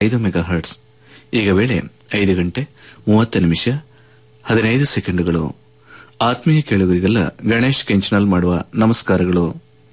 ಐದು mega hertz ಈಗ ವೇಳೆ ಐದು ಗಂಟೆ ಮೂವತ್ತು ನಿಮಿಷ ಹದಿನೈದು ಸೆಕೆಂಡುಗಳು ಆತ್ಮೀಯ ಕೇಳುಗರಿಗೆಲ್ಲ ಗಣೇಶ್ ಕೆಂಚನಾಲ್ ಮಾಡುವ ನಮಸ್ಕಾರಗಳು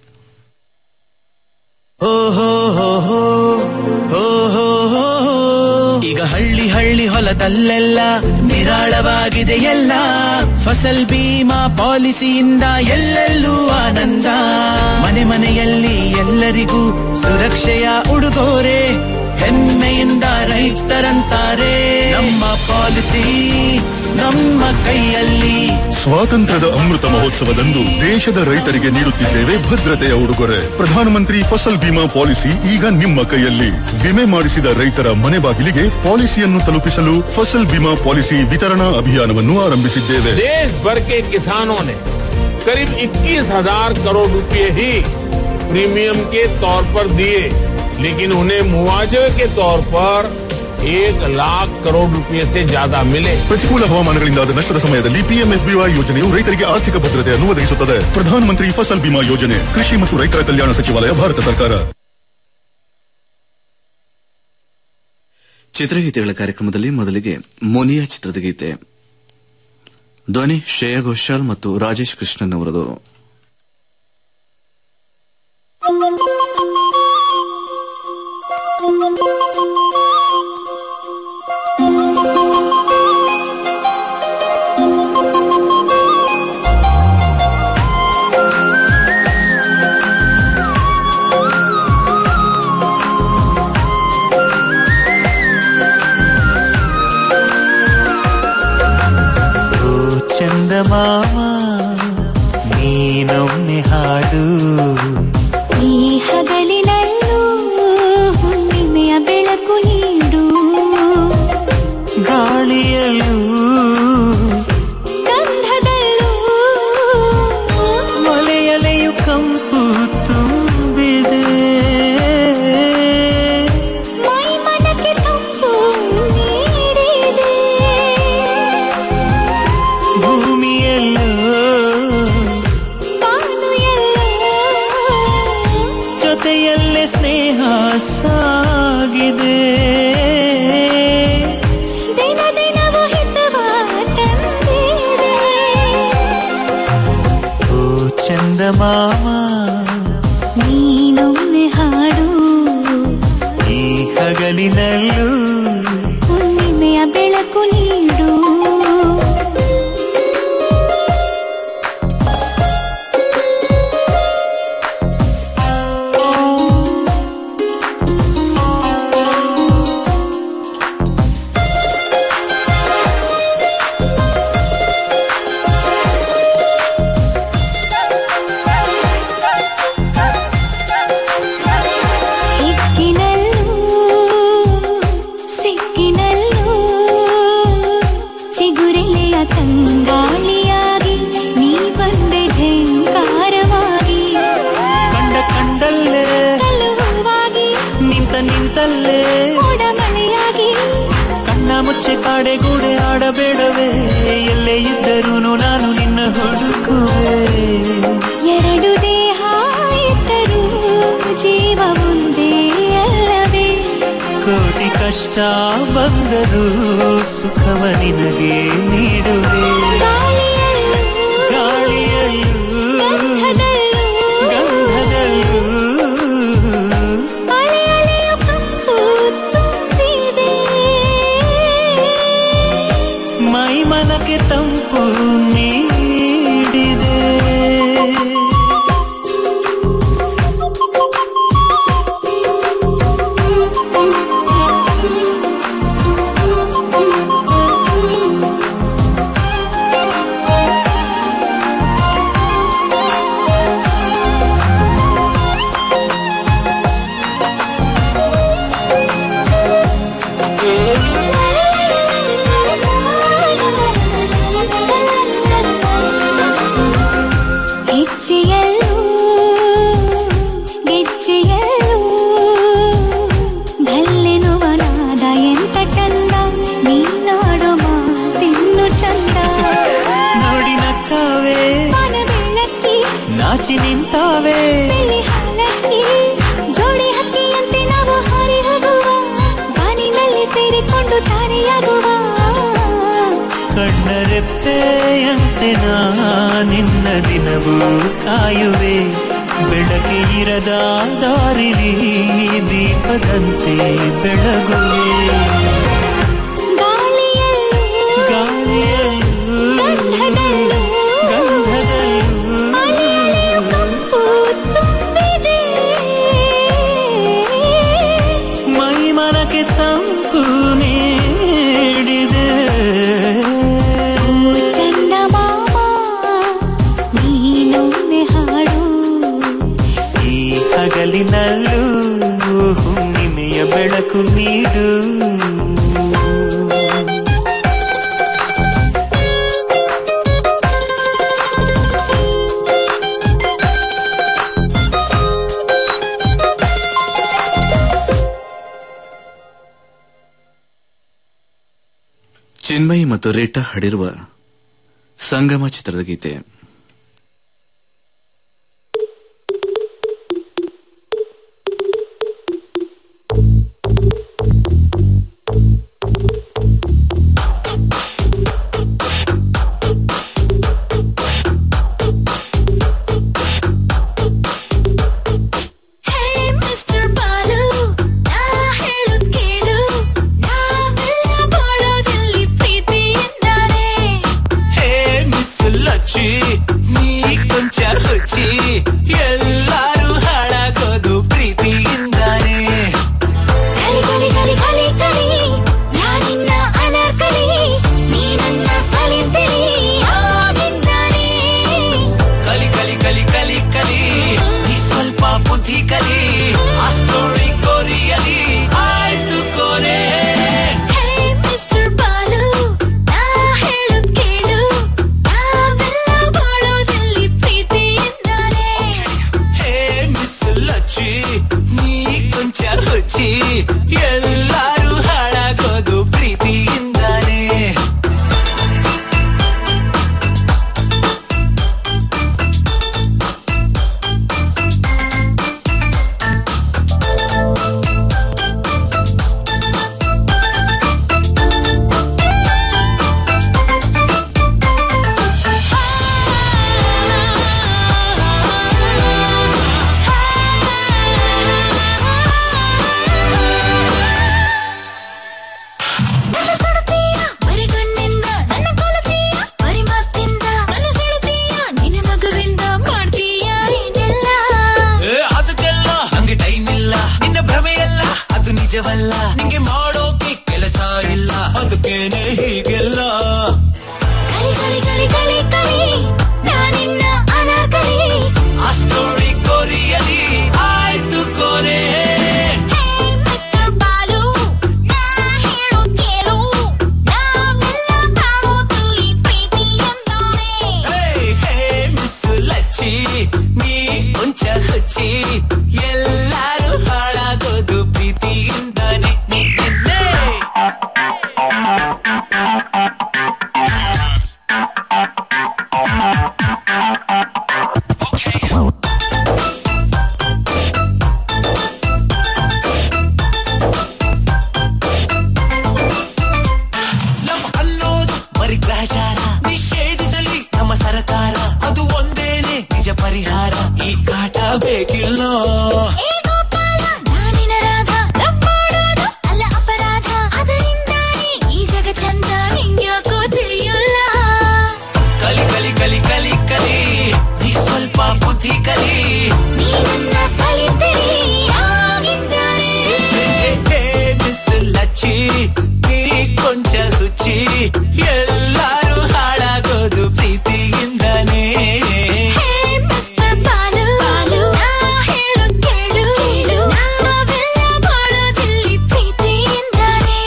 ಈಗ ಹಳ್ಳಿ ಹಳ್ಳಿ ಹೊಲದಲ್ಲೆಲ್ಲ ನಿರಾಳವಾಗಿದೆ ಎಲ್ಲ ಫಸಲ್ ಬೀಮಾ ಪಾಲಿಸಿಯಿಂದ ಎಲ್ಲೆಲ್ಲೂ ಆನಂದ ಮನೆ ಮನೆಯಲ್ಲಿ ಎಲ್ಲರಿಗೂ ಸುರಕ್ಷೆಯ ಉಡುಗೊರೆ ಹೆಮ್ಮೆಯಿಂದ ರೈತರಂತಾರೆ ನಮ್ಮ ಪಾಲಿಸಿ ನಮ್ಮ ಕೈಯಲ್ಲಿ ಸ್ವಾತಂತ್ರ್ಯದ ಅಮೃತ ಮಹೋತ್ಸವದಂದು ದೇಶದ ರೈತರಿಗೆ ನೀಡುತ್ತಿದ್ದೇವೆ ಭದ್ರತೆಯ ಉಡುಗೊರೆ ಪ್ರಧಾನಮಂತ್ರಿ ಫಸಲ್ ಬಿಮಾ ಪಾಲಿಸಿ ಈಗ ನಿಮ್ಮ ಕೈಯಲ್ಲಿ ವಿಮೆ ಮಾಡಿಸಿದ ರೈತರ ಮನೆ ಬಾಗಿಲಿಗೆ ಪಾಲಿಸಿಯನ್ನು ತಲುಪಿಸಲು ಫಸಲ್ ಬಿಮಾ ಪಾಲಿಸಿ ವಿತರಣಾ ಅಭಿಯಾನವನ್ನು ಆರಂಭಿಸಿದ್ದೇವೆ देश भर के किसानों ने करीब 21,000 करोड़ रुपए ही प्रीमियम के तौर पर दिए लेकिन उन्हें मुआवजे के तौर पर एक लाख करोड़ रुपए से ज्यादा मिले ಪ್ರತಿಕೂಲ ಹವಾಮಾನಗಳಿಂದಾದ ನಷ್ಟದ ಸಮಯದಲ್ಲಿ ಪಿಎಂಎಫ್ಬಿವೈ ಯೋಜನೆಯು ರೈತರಿಗೆ ಆರ್ಥಿಕ ಭದ್ರತೆಯನ್ನು ಒದಗಿಸುತ್ತದೆ ಪ್ರಧಾನಮಂತ್ರಿ ಫಸಲ್ ಬಿಮಾ ಯೋಜನೆ ಕೃಷಿ ಮತ್ತು ರೈತರ ಕಲ್ಯಾಣ ಸಚಿವಾಲಯ ಭಾರತ ಸರ್ಕಾರ ಚಿತ್ರಗೀತೆಗಳ ಕಾರ್ಯಕ್ರಮದಲ್ಲಿ ಮೊದಲಿಗೆ ಮುನಿಯ ಚಿತ್ರದ ಗೀತೆ ಧ್ವನಿ ಶ್ರೇಯಾ ಘೋಷಾಲ್ ಮತ್ತು ರಾಜೇಶ್ ಕೃಷ್ಣನ್ ಅವರದು ಓ ಚಂದಮಾಮ ನೀನೊಮ್ಮೆ ಹಾಡು ಈ ಹಗಲಿನಲ್ಲೂ ಹುಣ್ಣಿಮೆಯ ಬೆಳಕು ನೀಡು ಗಾಳಿಯಲ್ಲೂ ಗಂಧದಲ್ಲೂ ಮಲೆಯಲೆಯು ಕಂಪು ತುಂಬಿದೆ ಮೈ ಮನಕ್ಕೆ ತಂಪು ನೀಡಿದೆ ಭೂಮಿಯಲ್ಲೂ ಬಾನು ಎಲ್ಲ ಜೊತೆಯಲ್ಲೇ ಸ್ನೇಹ ಸಾಗಿದೆ ದಿನ ದಿನವೂ ಹಿತವ ತಂದಿದೆ ಓ ಚಂದಮಾಮ ನೀನೊಮ್ಮೆ ಹಾಡು ಈ ಹಗಲಿನಲ್ಲೂ ಹುಣ್ಣಿಮೆಯ ಬೆಳಕು ನೀಡು ಹಿಕ್ಕಿನಲ್ಲೂ ಸಿಕ್ಕಿನಲ್ಲೂ ಚಿಗುರೆಲೆಯ ತಂಗಾಳಿಯಾಗಿ ನೀ ಬಂದೆ ಝೇಂಕಾರವಾಗಿ ಕಂಡ ಕಂಡಲ್ಲೇ ಕಲುವಾಗಿ ನಿಂತ ನಿಂತಲ್ಲೇ ಮಳೆಯಾಗಿ ಕಣ್ಣ ಮುಚ್ಚೆ ಕಾಡೆಗೂಡೆ ಆಡಬೇಡವೇ ಎಲ್ಲೇ ಇದ್ದರೂ ನಾನು ನಿನ್ನ ಹುಡುಕುವೆ ಎರಡು ದೇಹ ಇದ್ದರೂ ಜೀವ ಒಂದೇ ಅಲ್ಲವೇ ಕೋಟಿ ಕಷ್ಟ ಬಂದರೂ ಸುಖವ ನಿನಗೆ ನೀಡುವೆ ಗಾಳಿಯಲ್ಲೂ ಗಾಳಿಯಲ್ಲೂ ಗಂಧದಲ್ಲೂ ಗಂಧದಲ್ಲೂ ಅಲೆ ಅಲೆಯ ಕಂಪು ತುಂಬಿದೆ ಮೈ ಮನಕ್ಕೆ ತಂಪು ನೀಡಿದೆ La la la la la la la la la la la la ತಾರೆಯಾಗುವ ಕಣ್ಣರೆಪ್ಪೆಯಂತೆ ನಾ ನಿನ್ನ ದಿನವೂ ಕಾಯುವೆ ಬೆಳಕೆ ಇರದ ದಾರಿಲಿ ದೀಪದಂತೆ ಬೆಳಗುವೆ ಗಾಳಿಯಲ್ಲೂ ಗಾಳಿಯಲ್ಲೂ ಗಂಧದಲ್ಲೂ ಗಂಧದಲ್ಲೂ ಅಲೆಯಲೆಯು ಕಂಪು ತುಂಬಿದೆ ಮೈ ಮನಕ್ಕೆ ತಂಪು ನೀಡಿದೆ ಚಂದಮಾಮ ನೀನೊಮ್ಮೆ ಹಾಡು ಈ ಹಗಲಿನಲ್ಲೂ ಹುಣ್ಣಿಮೆಯ ಬೆಳಕು ನೀಡು ಚಿನ್ಮಯಿ ಮತ್ತು ರೀಟಾ ಹಾಡಿರುವ ಸಂಗಮ ಚಿತ್ರದ ಗೀತೆ ಹೇ ಮಿಸ್ಟರ್ ಬಾಲು ನಾ ಹೇಳುದ್ ಕೇಳು ನಾವೆಲ್ಲ ಬಾಳೋದಲ್ಲಿ ಪ್ರೀತಿಯಿಂದಾನೆ ಹೇ ಮಿಸ್ ಲಚ್ಚಿ ನೀ ಕೊಂಚ ರುಚಿ ಎಲ್ಲಾರು ಹಾಳಾಗೋದು ಪ್ರೀತಿಯಿಂದಾನೆ ಕಲಿ ಕಲಿ ಕಲಿ ಕಲಿ ಕಲಿ ನಾನಿನ್ನ ಅನರ್ಕಲಿ ನೀ ನನ್ನ ಸಲಿಂತಿರಿ ಆಗಿದ್ದಾನೆ ಕಲಿ ಕಲಿ ಕಲಿ ಕಲಿ ಕಲಿ ನೀ ಸ್ವಲ್ಪ ಬುದ್ಧಿ ಕಲಿ ಆ ಸ್ಟೋರಿ ಕೋರಿಯಲಿ ಆಯ್ತು ಕೋರೆ ಹೇ ಮಿಸ್ಟರ್ ಬಾಲು ನಾ ಹೇಳುದ್ ಕೇಳು ನಾವೆಲ್ಲ ಬಾಳೋದಲ್ಲಿ ಪ್ರೀತಿಯಿಂದಾನೆ ಹೇ ಮಿಸ್ ಲಚ್ಚಿ ನೀ ಕೊಂಚ ರುಚಿ ಎಲ್ಲಾರು ಹಾಳಾಗೋದು ಪ್ರೀತಿಯಿಂದಾನೆ ನನ್ನ ಸುಡುತ್ತೀಯ ಬರಿ ಕಣ್ಣಿಂದ ನನ್ನ ಕೊಲುತ್ತೀಯ ಬರಿ ಮಾತಿಂದ ನನ್ನ ಸೆಳುತ್ತೀಯ ನಿನ್ನ ಮಗುವಿಂದ ಮಾಡ್ತೀಯ ಏನೆಲ್ಲ ಏ, ಅದಕ್ಕೆಲ್ಲ ನಂಗೆ ಟೈಮ್ ಇಲ್ಲ ನಿನ್ನ ಭ್ರಮೆಯಲ್ಲ ಅದು ನಿಜವಲ್ಲ ನಿಂಗೆ ಮಾಡೋಕೆ ಕೆಲಸ ಇಲ್ಲ ಅದಕ್ಕೇನೆ ಹೀಗೆಲ್ಲ ಕಲಿ ಕಲಿ ಕಲಿ ಕಲಿ ಕಲಿ ನಾನಿನ್ನ ಅನಾರ್ಕಲಿ ಆ ಸ್ಟೋರಿ ಕೋರಿಯಲಿ ಆಯ್ತು ಕೋರೆ ಹೇ ಮಿಸ್ಟರ್ ಬಾಲು ನಾ ಹೇಳೋ ಕೇಳು ನಾವೆಲ್ಲ ಬಾಳೋದಲ್ಲಿ ಪ್ರೀತಿಯಿಂದಾನೆ ಹೇ, ಹೇ, ಮಿಸ್ ಲಚ್ಚಿ ನೀ ಕೊಂಚ ಹಚ್ಚಿ ಎಲ್ಲಾರು ಹಾಳಾಗೋದು ಪ್ರೀತಿಯಿಂದಾನೆ ನೀನೇ. ಲವ್ ಅನ್ನೋದು ಬರೀ ಗ್ರಹಚಾರ ನಿಷೇಧಿಸಲಿ ನಮ್ಮ ಸರ್ಕಾರ ಅದು ಒಂದೇನೆ ನಿಜ ಪರಿಹಾರ ಈ ಕಾಟ ಬೇಕಿಲ್ಲ ಏ ಗೋಪಾಲ ನಾನಿನ ರಾಧ ಲವ್ ಮಾಡೋದು ಅಲ್ಲ ಅಪರಾಧ ಅದರಿಂದಾನೇ ಈ ಜಗ ಚಂದ ನಿಂಗ್ಯಾಕೋ ತಿಳಿಯಲ್ಲ ಕಲಿ ಕಲಿ ಕಲಿ ಕಲಿ ಕಲಿ ನೀ ಸ್ವಲ್ಪ ಬುದ್ಧಿ ಕಲಿ ನೀ ನನ್ನ ಸಲಿತಿರಿ ಆಗಿದ್ದಾನೆ ಹೇ ಮಿಸ್ ಲಚ್ಚಿ ನೀ ಕೊಂಚ ರುಚಿ ಎಲ್ಲಾರು ಹಾಳಾಗೋದು ಪ್ರೀತಿಯಿಂದಾನೇ ಹೇ ಮಿಸ್ಟರ್ ಬಾಲು ಬಾಲು ನಾ ಹೇಳು ಕೇಳು ಕೇಳು ನಾವೆಲ್ಲ ಬಾಳೋದಲ್ಲಿ ಪ್ರೀತಿಯಿಂದಾನೆ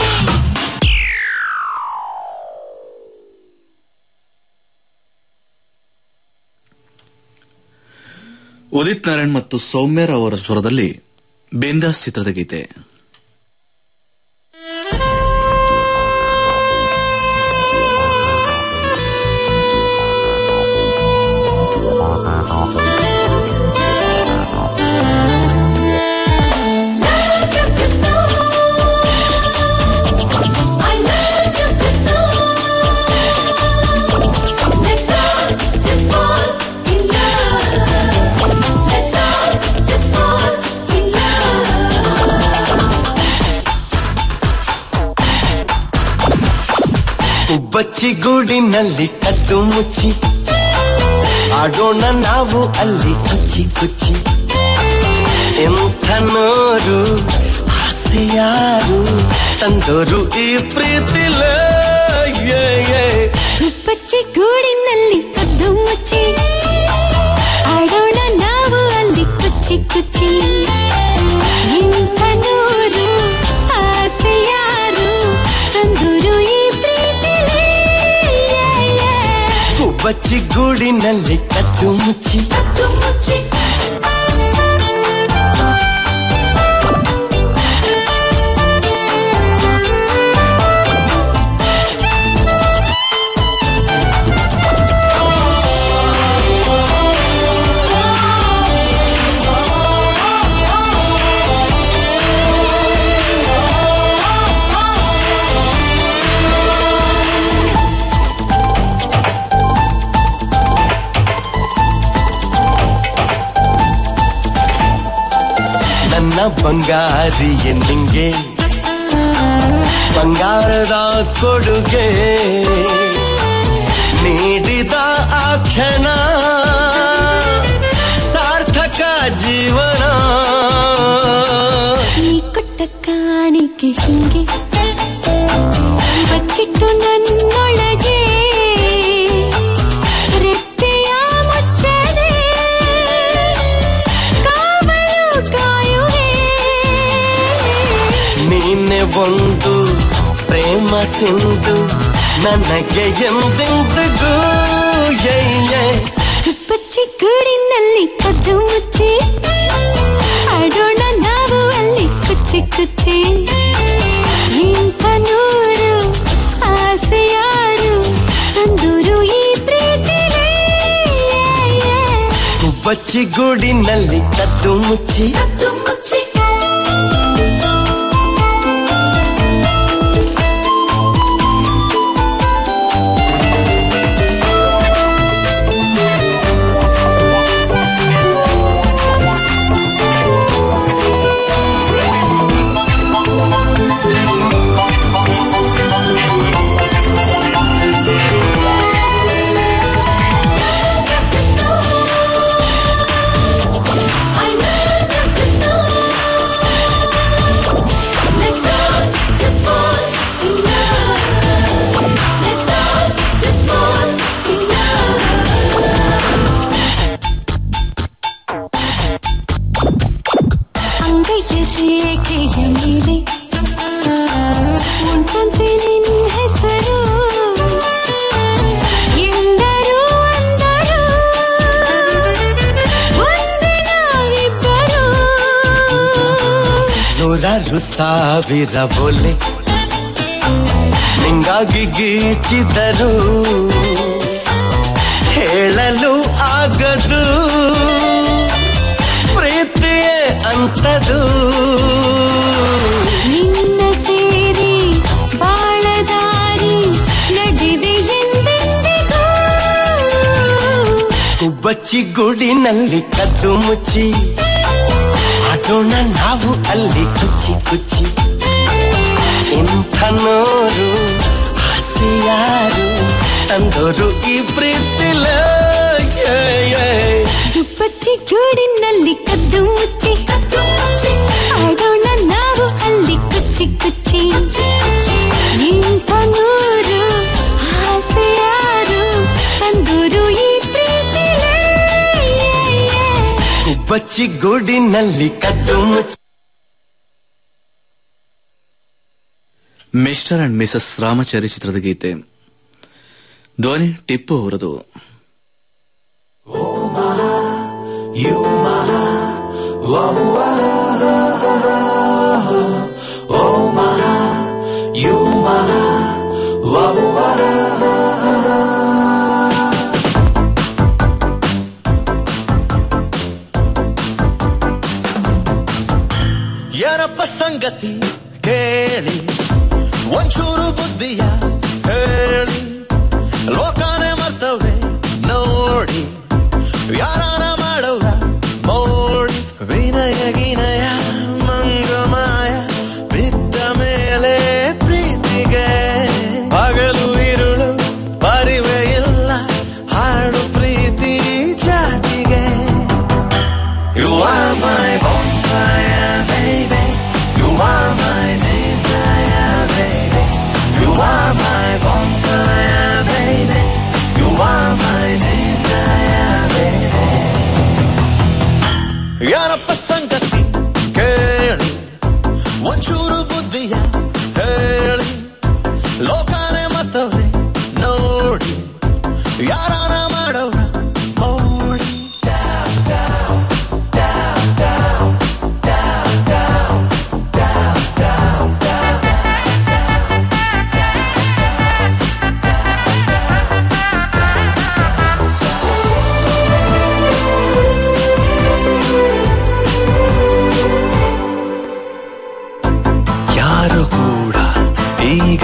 ಉದಿತ್ ನಾರಾಯಣ್ ಮತ್ತು ಸೌಮ್ಯರ್ ಅವರ ಸ್ವರದಲ್ಲಿ ಬಿಂದಾಸ್ ಚಿತ್ರದ ಗೀತೆ I ಹುಬ್ಬಚ್ಚಿ ಗೂಡಿನಲ್ಲಿ ಕದ್ದು ಮುಚ್ಚಿ ಆಡೋಣ ನಾವು ಅಲ್ಲಿ ಕುಚ್ಚಿ ಕುಚ್ಚಿ ಎಂಥ ನೋರು ಆಸೆ ಯಾರು ತಂದೋರು ಈ ಪ್ರೀತಿಲ ಪಚ್ಚಿ ಗೂಡಿನಲ್ಲಿ ಕದ್ದು ಮುಚ್ಚಿ ಆಡೋಣ ನಾವು ಅಲ್ಲಿ ಕುಚ್ಚಿ ಕುಚ್ಚಿ ಇಂಥ ನೂರು ಆಸೆ ಯಾರು ತಂದೂರು ಈ ಪ್ರೀತಿಲೇ ಹುಬ್ಬಚ್ಚಿ ಗೂಡಿನಲ್ಲಿ ಕದ್ದು ಮುಚ್ಚಿ ಕದ್ದು ಮುಚ್ಚಿ ನನ್ನ ಬಂಗಾರಿ ನಿಂಗೆ ಬಂಗಾರದ ಕೊಡುಗೆ ನೀಡಿದ ಆ ಕ್ಷಣ ಸಾರ್ಥಕ ಜೀವನ ಈ ಕೊಟ್ಟ ಕಾಣಿಕೆ ಹಿಂಗೆ ಬಚ್ಚಿಟ್ಟು ನನ್ನೊಳಗೆ ರೆಪ್ಪೆಯ ಮುಚ್ಚದೆ ಕಾವಲು ಕಾಯುವೆ ನೀನೆ ಒಂದು ಪ್ರೇಮ ಸಿಂಧು ನನಗೆ ಎಂದೆಂದಿಗೂ ಏ ಏ. ಪಚ್ಚಿ ಗೂಡಿನಲ್ಲಿ ಕದ್ದು ಮುಚ್ಚಿ ಆಡೋಣ ನಾವು ಅಲ್ಲಿ ಕುಚ್ಚಿ ಕುಚ್ಚಿ ಇಂಥ ನೂರು ಆಸೆ ಯಾರು ತಂದೂರು ಈ ಪ್ರೀತಿಲೇ ಹುಬ್ಬಚ್ಚಿ ಗೂಡಿನಲ್ಲಿ ಕದ್ದು ಮುಚ್ಚಿ ಕದ್ದು ಮುಚ್ಚಿ I love you, Crystal. Let's all just fall in love. Let's all just fall in love. ಅಂಗೈಯ ರೇಖೆಯ ಮೇಲೆ ಉಂಟಂತೆ ನಿನ್ನ ಹೆಸರು ಎಲ್ಲರೂ ಅಂದರು ಒಂದೇ ನಾವಿಬ್ಬರು ನೂರಾರು ಸಾವಿರ ಬೋಲೆ ನಿಂಗಾಗಿ ಗೀಚಿದರು ಹೇಳಲು ಆಗದು ಪ್ರೀತಿಯೇ ಅಂತದು ನಿನ್ನ ಸೇರಿ ಬಾಳದಾರಿ ನಡಿವೆ ಎಂದೆಂದಿಗೂ ಹುಬ್ಬಚ್ಚಿ ಗೂಡಿನಲ್ಲಿ ಕದ್ದು ಮುಚ್ಚಿ ಆಟೋಣ ನಾವು ಅಲ್ಲಿ ಕುಚ್ಚಿ ಕುಚ್ಚಿ ಇಂಥ ನೋರು ಆಸೆ ಯಾರು ತಂದೋರು ಈ ಪ್ರೀತಿಲ ಏ, ಏ. ದುಪ್ಪಚ್ಚಿ ಗೂಡಿನಲ್ಲಿ ಕದ್ದು ಮುಚ್ಚಿ ಕದ್ದು ಮುಚ್ಚಿ ಆಡೋಣ ನಾವು ಅಲ್ಲಿ ಕುಚ್ಚಿ ಕುಚ್ಚಿ ಇಂಥ ನೂರು ಆಸೆ ಯಾರು ತಂದೂರು ಈ ಪ್ರೀತಿಲೇ ಹುಬ್ಬಚ್ಚಿ ಗೂಡಿನಲ್ಲಿ ಕದ್ದು ಮುಚ್ಚಿ ಮಿಸ್ಟರ್ ಅಂಡ್ ಮಿಸಸ್ ರಾಮಚಾರಿ ಚಿತ್ರದ ಗೀತೆ ಧ್ವನಿ ಟಿಪ್ಪು ಅವರದು ಏನಪ್ಪ ಸಂಗತಿ ಕೇಳಿ ಒಂಚೂರು ಬುದ್ಧಿಯ ಹೇಳಿ ಲೋಕಾನೆ ಮರ್ತವ್ರೆ ನೋಡಿ ಯಾರಾನ ಮಾಡವ್ರ ಮೋಡಿ ವಿನಯ ಗಿನಯ ಮಂಗಮಾಯ ಬಿದ್ದ ಮೇಲೆ ಪ್ರೀತಿಗೆ ಹಗಲು ಇರು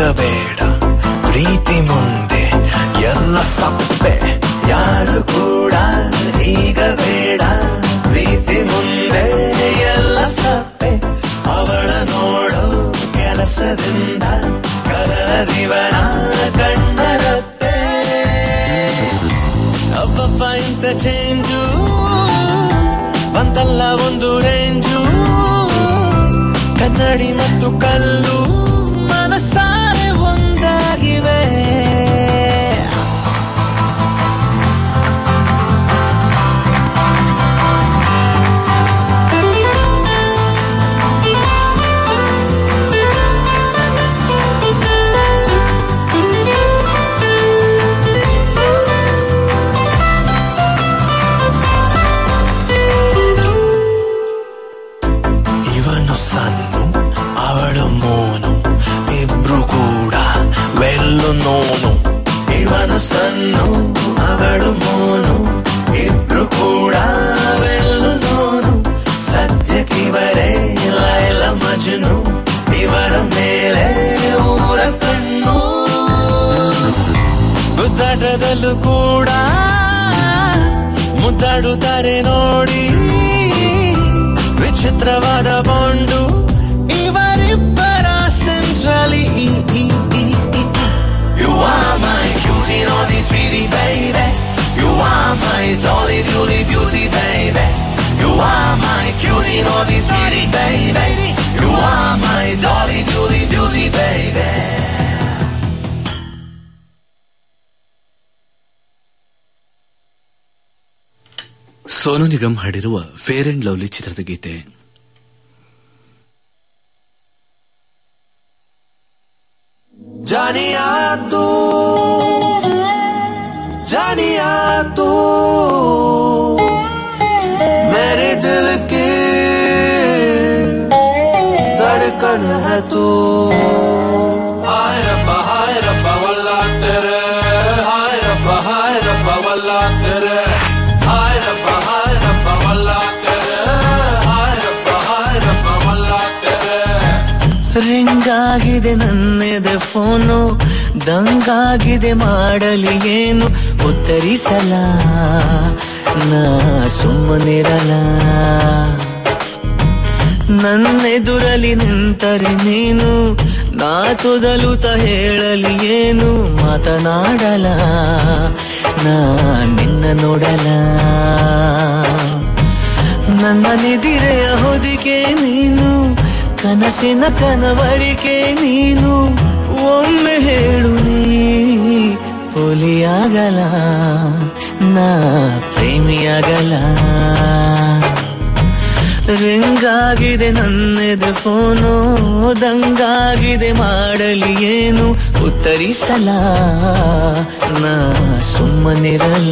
ಬೇಡ ಪ್ರೀತಿ ಮುಂದೆ ಎಲ್ಲ ಸಪ್ಪೆ ಯಾರು ಕೂಡ ಈಗ ಬೇಡ ಪ್ರೀತಿ ಮುಂದೆ ಎಲ್ಲ ಸಪ್ಪೆ ಅವಳ ನೋಡೋ ಕೆಲಸದಿಂದ ಕದರ ದಿವನ ಕಣ್ಣರತ್ತೆ ಅಬ್ಬಬ್ಬ ಇಂತ ಚೇಂಜು ಬಂತಲ್ಲ ಒಂದು ರೇಂಜು ಕನ್ನಡಿ ಮತ್ತು ಕಲ್ಲು ಮನಸಾರೆ ಒಂದಾಗಿವೆ ಇವನು ಸನ್ನು ಅವಳು ಮೋನು ಇಬ್ರು ಕೂಡ ವೆಲ್ಲು ನೋನು ಇವನು ಸನ್ನು ಅವಳು ಮೋನು ಇಬ್ರು ಕೂಡ ವೆಲ್ಲು ನೋನು ಸದ್ಯಕ್ಕಿವರೇ ಲೈಲ ಮಜನು ಇವರ ಮೇಲೆ ಊರ ಕಣ್ಣು ಗುದ್ದಾಟದಲ್ಲೂ ಕೂಡ ಮುದ್ದಾಡುತ್ತಾರೆ ನೋಡಿ ವಿಚಿತ್ರವಾದ ಬಾಂಡು ಇವರಿಬ್ಬರ centrally You are my cutie, naughty sweetie baby. You are my jolly jolly beauty baby. You are my cutie, naughty sweetie baby. You are my jolly jolly beauty baby. Sonu Nigam ಹಾಡಿರುವ ಫೇರ್ ಅಂಡ್ ಲವ್ಲಿ ಚಿತ್ರದ ಗೀತೆ जानिया तू जानिया तू मेरे दिल के धड़कन है तू हाय रब्बा हाय रब्बा वल्ला तेरे हाय रब्बा हाय रब्बा वल्ला तेरे हाय रब्बा हाय रब्बा वल्ला तेरे हाय रब्बा हाय रब्बा वल्ला तेरे ರಿಂಗ್ ಆಗಿದೆ ನನ್ನೆದೆ ಫೋನು ದಂಗಾಗಿದೆ ಮಾಡಲಿ ಏನು ಉತ್ತರಿಸಲ ನಾ ಸುಮ್ಮನಿರಲ ನನ್ನೆದುರಲಿ ನಿಂತರೆ ನೀನು ನಾ ತೊದಲುತ್ತ ಹೇಳಲಿ ಏನು ಮಾತನಾಡಲ ನಾ ನಿನ್ನ ನೋಡಲ ನನ್ನ ನಿದಿರೆಯ ಹೊದಿಕೆ ನೀನು ಕನಸಿನ ಕನವರಿಕೆ ನೀನು ಒಮ್ಮೆ ಹೇಳು ನೀ ಪೊಲಿಯಾಗಲ ನಾ ಪ್ರೇಮಿಯಾಗಲ ರಿಂಗಾಗಿದೆ ನನ್ನೆದೆ ಫೋನು ದಂಗಾಗಿದೆ ಮಾಡಲಿ ಏನು ಉತ್ತರಿಸಲ ನಾ ಸುಮ್ಮನಿರಲ್ಲ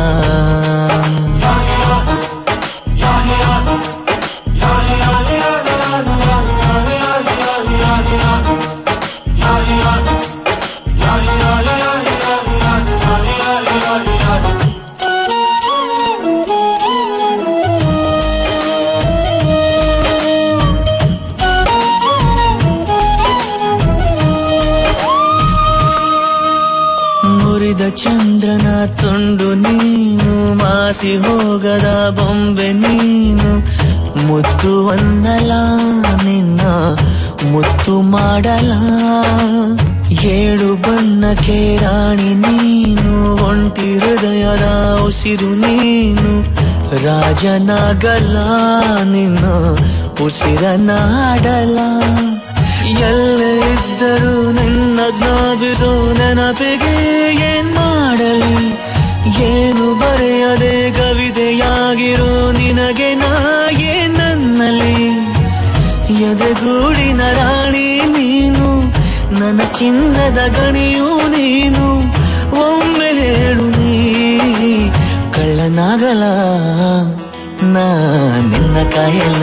ಮುರಿದ ಚಂದ್ರನ ತುಂಡು ನೀನು ಮಾಸಿ ಹೋಗದ ಬೊಂಬೆ ನೀನು ಮುತ್ತು ಒಂದಲ ನಿನ್ನ ಮುತ್ತು ಮಾಡಲ ಏಳು ಬಣ್ಣಕ್ಕೆ ರಾಣಿ ನೀನು ಒಂಟಿ ಹೃದಯದ ಉಸಿರು ನೀನು ರಾಜನಾಗಲ್ಲ ನಿನ್ನ ಉಸಿರನಾಡಲ ಎಲ್ಲೇ ಇದ್ದರೂ ನಿನ್ನ ಜ್ಞಾಪಿಸೋ ನೆನಪಿಗೆ ಏನ್ ಮಾಡಲಿ ಏನು ಬರೆಯದೆ ಕವಿತೆಯಾಗಿರೋ ನಿನಗೆ ನಾ ಏನ್ ನನ್ನಲ್ಲಿ ಎದೆಗೂಡಿನ ರಾಣಿ ನೀನು ನನ್ನ ಚಿನ್ನದ ಗಣಿಯೂ ನೀನು ಒಮ್ಮೆ ಹೇಳು ನೀ ಕಳ್ಳನಾಗಲ ನಾ ನಿನ್ನ ಕಾಯಲ್ಲ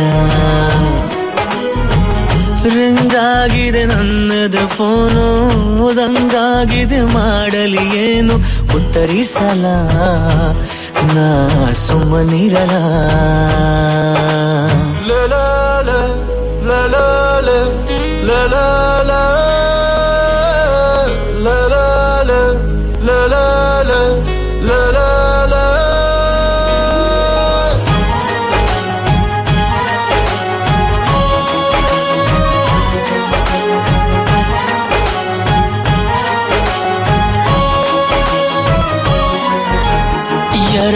ರಿಂಗಾಗಿದೆ ನನ್ನದ ಫೋನು ದಂಗಾಗಿದೆ ಮಾಡಲಿ ಏನು ಉತ್ತರಿಸಲ ನಾ ಸುಮ್ಮನಿರಲ La la la la la la la la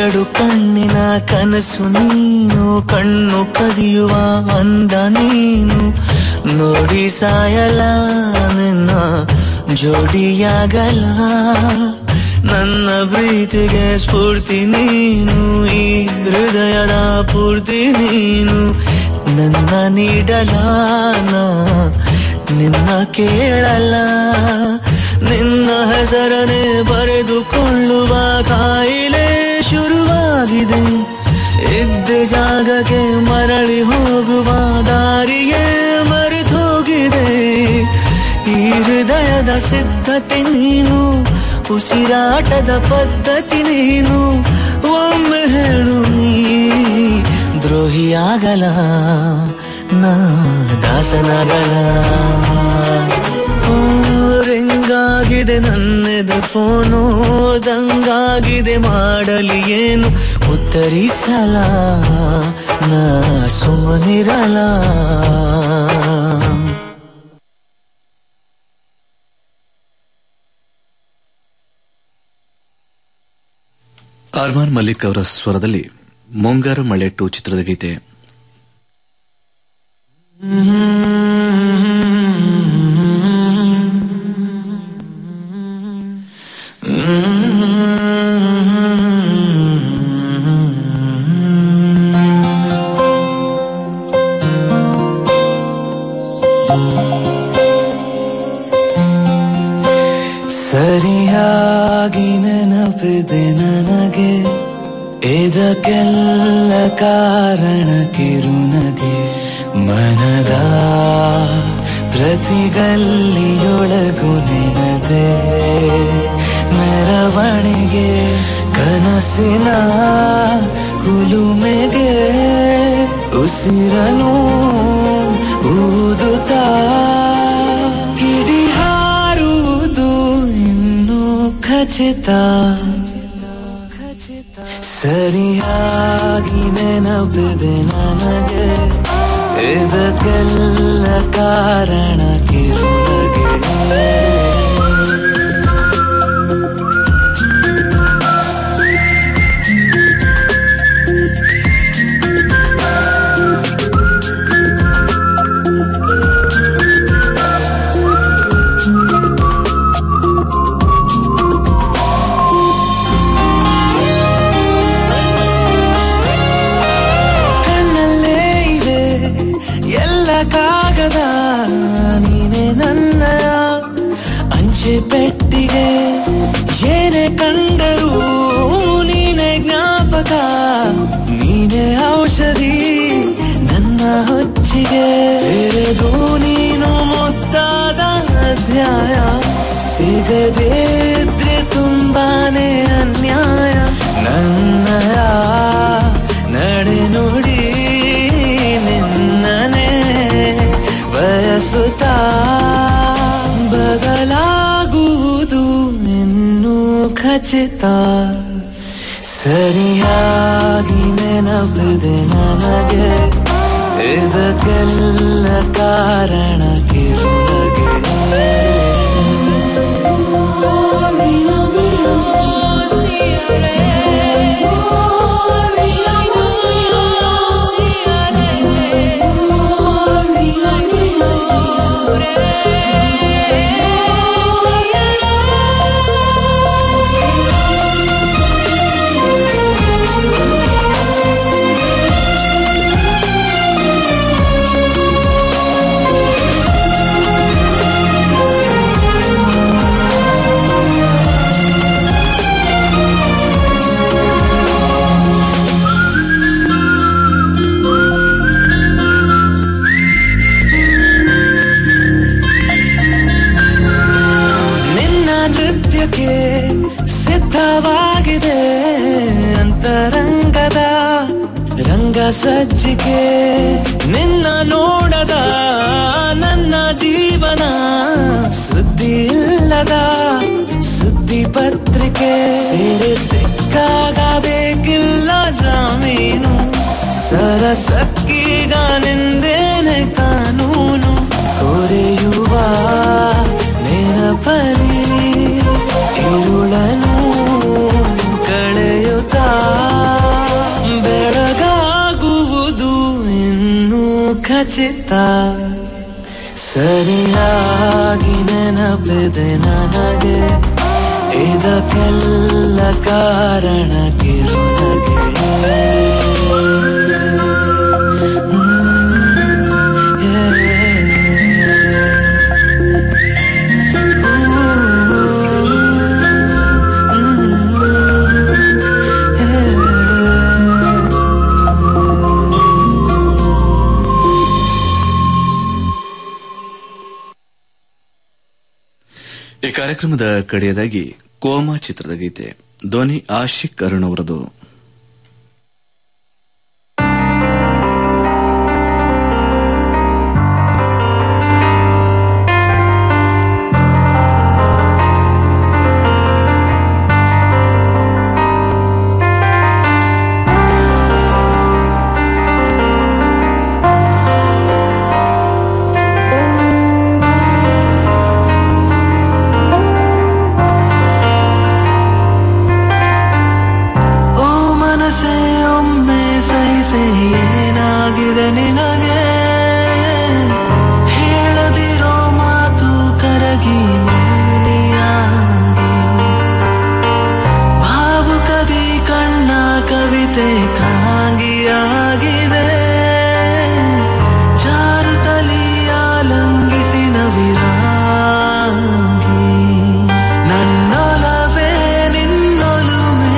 ಎರಡು ಕಣ್ಣಿನ ಕನಸು ನೀನು ಕಣ್ಣು ಕದಿಯುವ ಅಂದ ನೀನು ನೋಡಿ ಸಾಯಲ ನಿನ್ನ ಜೋಡಿಯಾಗಲ ನನ್ನ ಪ್ರೀತಿಗೆ ಸ್ಫೂರ್ತಿ ನೀನು ಈ ಹೃದಯದ ಪೂರ್ತಿ ನೀನು ನನ್ನ ನೀಡಲಾನ ನಿನ್ನ ಕೇಳಲ್ಲ ನಿನ್ನ ಹೆಸರನೆ ಬರೆದುಕೊಳ್ಳುವ ಕಾಯಿಲೆ ಶುರುವಾಗಿದೆ ಇದ್ದ ಜಾಗಕ್ಕೆ ಮರಳಿ ಹೋಗುವ ದಾರಿಗೆ ಮರೆತೋಗಿದೆ ಈ ಹೃದಯದ ಸಿದ್ಧತೆ ನೀನು ಉಸಿರಾಟದ ಪದ್ಧತಿ ನೀನು ಒಮ್ಮೆ ಹೇಳು ನೀ ದ್ರೋಹಿಯಾಗಲ ನಾ ದಾಸನಾಗಲ ಓ, ರಿಂಗಾಗಿದೆ ನನ್ನದ ಫೋನು ದಂಗಾಗಿದೆ ಮಾಡಲಿ ಏನು ಉತ್ತರಿಸಲ ನಾ ಸುಮ್ಮನಿರಲ ಅರ್ಮಾನ್ ಮಲ್ಲಿಕ್ ಅವರ ಸ್ವರದಲ್ಲಿ ಮುಂಗಾರು ಮಳೆ ಟು ಚಿತ್ರದ ಗೀತೆ ಸರಿಯಾಗಿ ನೆನಪಿದೆ ನನಗೆ ಇದಕ್ಕೆಲ್ಲ ಕಾರಣ ಕಿರುನಗೆ ಮನದ ಪ್ರತಿಗಲ್ಲಿಯೊಳಗು ನೆನದೆ ಮೆರವಣಿಗೆ ಕನಸಿನ ಕುಲುಮೆಗೆ ಉಸಿರನು ಊದುತ್ತಾ ಕಿಡಿ ಹಾರುವುದು ಇನ್ನು ಖಚಿತ ಸರಿಯಾಗಿ ನೆನಪಿದೆ ನನಗೆ ಇದಕ್ಕೆಲ್ಲ ಕಾರಣ ಕಿರುನಗೆ ಕಣ್ಣಲ್ಲೇ ಇವೆ ಎಲ್ಲ ಕಾಗದ ನೀನೆ ನನ್ನಯ ಅಂಚೆ ಪೆಟ್ಟಿಗೆ ಏನೇ ಕಂಡರೂ ನೀನೆ ಜ್ಞಾಪಕ ನೀನೆ ಔಷಧಿ ನನ್ನ ಹೊಚ್ಚಿಗೆ ತೆರೆದು ನೀನು ಮುದ್ದಾದ ಅಧ್ಯಾಯ ಸಿಗದೇ ಇದ್ರೆ ತುಂಬಾನೇ ಅನ್ಯಾಯ ನನ್ನಯ ನಡೆ ನುಡಿ ನಿನ್ನನೆ ಬಯಸುತ್ತಾ ಬದಲಾಗುವುದು ಇನ್ನು ಖಚಿತ ಸರಿಯಾಗಿ ನೆನಪಿದೆ ನನಗೆ ಇದಕ್ಕೆಲ್ಲ ಕಾರಣ ಕಿರುನಗೆ ನಿನ್ನ ನೃತ್ಯಕ್ಕೆ ಸಿದ್ಧವಾಗಿದೆ ಅಂತರಂಗದ ರಂಗ ಸಜ್ಜಿಗೆ ನಿನ್ನ ನೋಡದ ನನ್ನ ಜೀವನ ಸುದ್ದಿ ಇಲ್ಲದ ಸುದ್ದಿ ಪತ್ರಿಕೆ ಸೇರೆ ಸಿಕ್ಕಾಗ ಬೇಕಿಲ್ಲ ಜಾಮೀನು ಸರಸಕ್ಕೀಗ ನಿಂದೇನೆ ಕಾನೂನು ಕೊರೆಯುವ ನೆನಪಲಿ ಇರುಳನು ಕಳೆಯುತ್ತಾ ಚಿತ್ತ ಸರಿಯಾಗಿ ನೆನಪಿದೆ ನನಗೆ ಇದಕ್ಕೆಲ್ಲ ಕಾರಣ ಕಿರುನಗೆ ಈ ಕಾರ್ಯಕ್ರಮದ ಕಡೆಯದಾಗಿ ಕೋಮಾ ಚಿತ್ರದ ಗೀತೆ ಧ್ವನಿ ಆಶಿಕ್ ಅರುಣ್ ಅವರದು ಓ ಮನಸ್ಸೇ ಒಮ್ಮೆ ಸಹಿಸೆ ಏನಾಗಿದೆ ನಿನಗೆ ಹೇಳದಿರೋ ಮಾತು ಕರಗಿ ಮೌನಿಯಾಗಿ ಭಾವುಕದಿ ಕಣ್ಣ ಕವಿತೆ ಕಾಂಗಿಯಾಗಿದೆ ಜಾರುತ್ತಲಿಯ ಲಂಘಿಸಿ ನವಿರಾಗಿ ನನ್ನೊಲವೇ ನಿನ್ನೊಲುಮೆ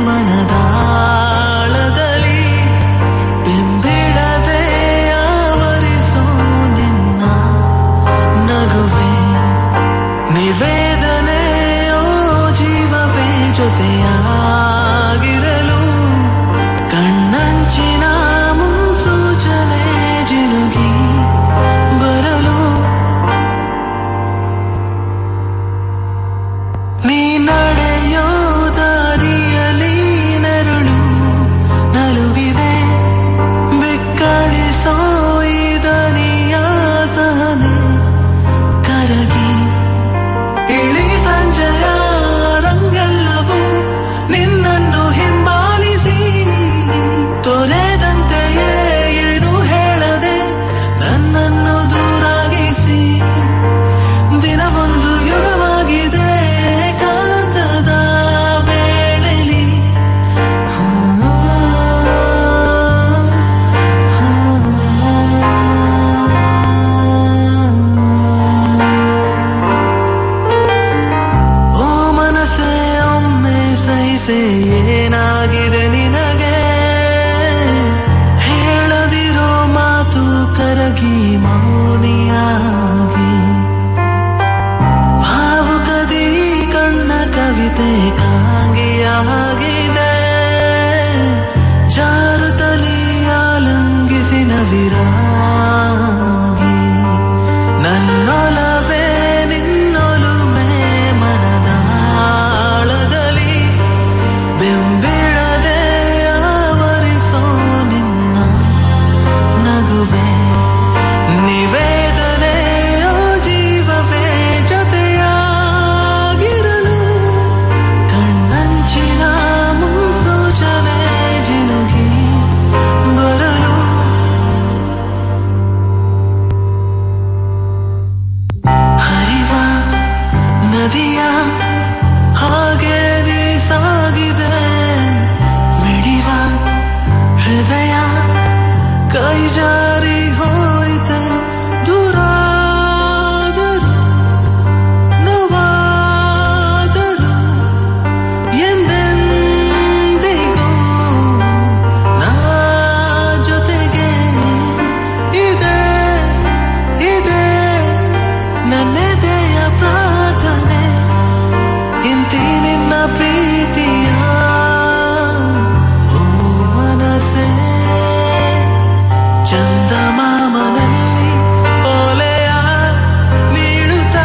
ಮನದಾಳದಲ್ಲಿ ಬೆಂಬಿಡದೆ ಆವರಿಸೋ ನಿನ್ನ ನಗುವೆ ನಿವೇದನೆಯೋ ಜೀವವೇ ಜೊತೆಯಾಗಿರಲು ಕಣ್ಣಂಚಿನ ಮುನ್ಸೂಚನೆ ಜಿನುಗಿ ಬರಲು ನೀ ನಡೆಯೋ ದಾರಿಯಲ್ಲಿ ನೆರಳು ನಲುಗಿದೆ ಬೆಕ್ಕಳಿಸೋ ಈ ದನಿಯ ಸಹನೆ ಕರಗಿ ಇಳಿ ಸಂಜೆಯ ರಂಗೆಲ್ಲವೂ ನಿನ್ನನ್ನು ಹಿಂಬಾಲಿಸಿ ತೊರೆದಂತೆಯೇ ಏನು ಹೇಳದೆ ನನ್ನನ್ನು ದೂರಾಗಿಸಿ ದಿನವೊಂದು ಯುಗವಾಗಿದೆ ಕಾಂತದ ವೇಳೆಲಿ ಓ ಮನಸ್ಸೇ ಒಮ್ಮೆ ಸಹಿಸೆ ಏನಾಗಿದೆ ನಿನಗೆ ಹೇಳದಿರೋ ಮಾತು ಕರಗಿ ಮೌನಿಯಾಗಿ ಭಾವುಕದಿ ಕಣ್ಣ ಕವಿತೆ ಕಾಂಗಿಯಾಗಿದೆ ಜಾರುತ್ತಲಿಯ ಲಂಘಿಸಿ ನವಿರಾಗಿ ನನ್ನೊಲವೇ ನಿನ್ನೊಲುಮೆ ಮನದಾಳದಲ್ಲಿ ಬೆಂಬಿಡದೆ ಆವರಿಸೋ ನಿನ್ನ ನಗುವೆ ನಿವೇದನೆಯೋ ಜೀವವೇ ಜೊತೆಯಾಗಿರಲು ಕಣ್ಣಂಚಿನ ಮುನ್ಸೂಚನೆ ಜಿನುಗಿ ಬರಲು ಹರಿವ ನದಿಯ ಹಾಗೆ ನೀ ಸಾಗಿದೆ ಮಿಡಿವ ಹೃದಯ ಕೈ ಜಾರಿ ಹೋಯ್ತೆ ದೂರಾದರು ನೋವಾದರು ಎಂದೆಂದಿಗೂ ನಾ ಜೊತೆಗೆ ಇದೆ ಇದೆ ನನ್ನೆದೆಯ ಪ್ರಾರ್ಥನೆ ಇಂತಿ ನಿನ್ನ ಪ್ರೀತಿಯ ಓ ಮನಸ್ಸೇ ಚಂದಮಾಮನಲ್ಲಿ ಓಲೆಯ ನೀಡುತ್ತಾ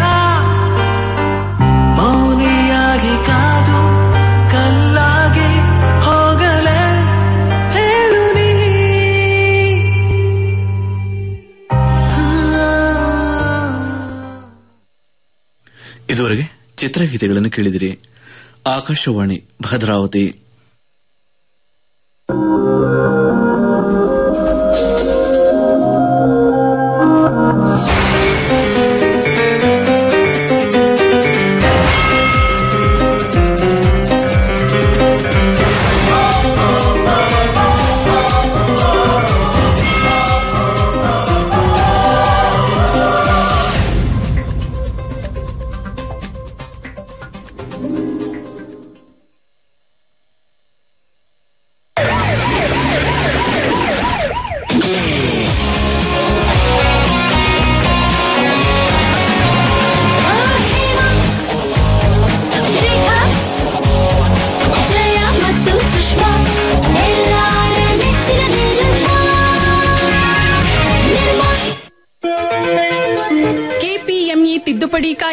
ಮೌನಿಯಾಗಿ ಕಾದು ಕಲ್ಲಾಗಿ ಹೋಗಲೇ ಹೇಳು ನೀ ಇದುವರೆಗೆ ಚಿತ್ರಗೀತೆಗಳನ್ನು ಕೇಳಿದಿರಿ ಆಕಾಶವಾಣಿ ಭದ್ರಾವತಿ ರೇಖಾ ಜಯ ಮತ್ತು ಸುಷ್ಮಾ ಎಲ್ಲಾರ ನೆಚ್ಚಿನ ನಿರ್ಮಾ ನಿರ್ಮಾ ಕೆಪಿಎಂಇ ತಿದ್ದುಪಡಿ ಕಾಯ್ದೆ